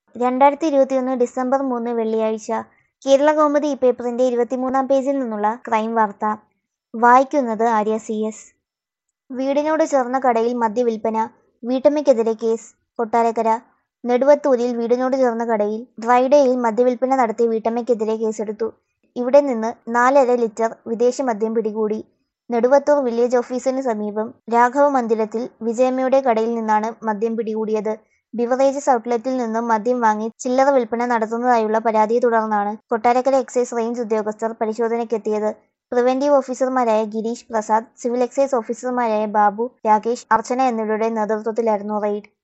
രണ്ടായിരത്തി ഇരുപത്തിയൊന്ന് ഡിസംബർ മൂന്ന് വെള്ളിയാഴ്ച കേരള കൗമുദി ഈ പേപ്പറിന്റെ ഇരുപത്തിമൂന്നാം പേജിൽ നിന്നുള്ള ക്രൈം വാർത്ത വായിക്കുന്നത് ആര്യ സി എസ് വീടിനോട് ചേർന്ന കടയിൽ മദ്യവിൽപ്പന വീട്ടമ്മയ്ക്കെതിരെ കേസ് കൊട്ടാരക്കര നെടുവത്തൂരിൽ വീടിനോട് ചേർന്ന കടയിൽ ഡ്രൈഡേയിൽ മദ്യവിൽപ്പന നടത്തിയ വീട്ടമ്മയ്ക്കെതിരെ കേസെടുത്തു ഇവിടെ നിന്ന് നാലര ലിറ്റർ വിദേശ മദ്യം പിടികൂടി നെടുവത്തൂർ വില്ലേജ് ഓഫീസിന് സമീപം രാഘവ മന്ദിരത്തിൽ വിജയമ്മയുടെ കടയിൽ നിന്നാണ് മദ്യം പിടികൂടിയത് ബിവറേജസ് ഔട്ട്ലെറ്റിൽ നിന്നും മദ്യം വാങ്ങി ചില്ലറ വിൽപ്പന നടത്തുന്നതായുള്ള പരാതിയെ തുടർന്നാണ് കൊട്ടാരക്കര എക്സൈസ് റേഞ്ച് ഉദ്യോഗസ്ഥർ പരിശോധനയ്ക്കെത്തിയത് പ്രിവന്റീവ് ഓഫീസർമാരായ ഗിരീഷ് പ്രസാദ് സിവിൽ എക്സൈസ് ഓഫീസർമാരായ ബാബു രാകേഷ് അർച്ചന എന്നിവരുടെ നേതൃത്വത്തിലായിരുന്നു റെയ്ഡ്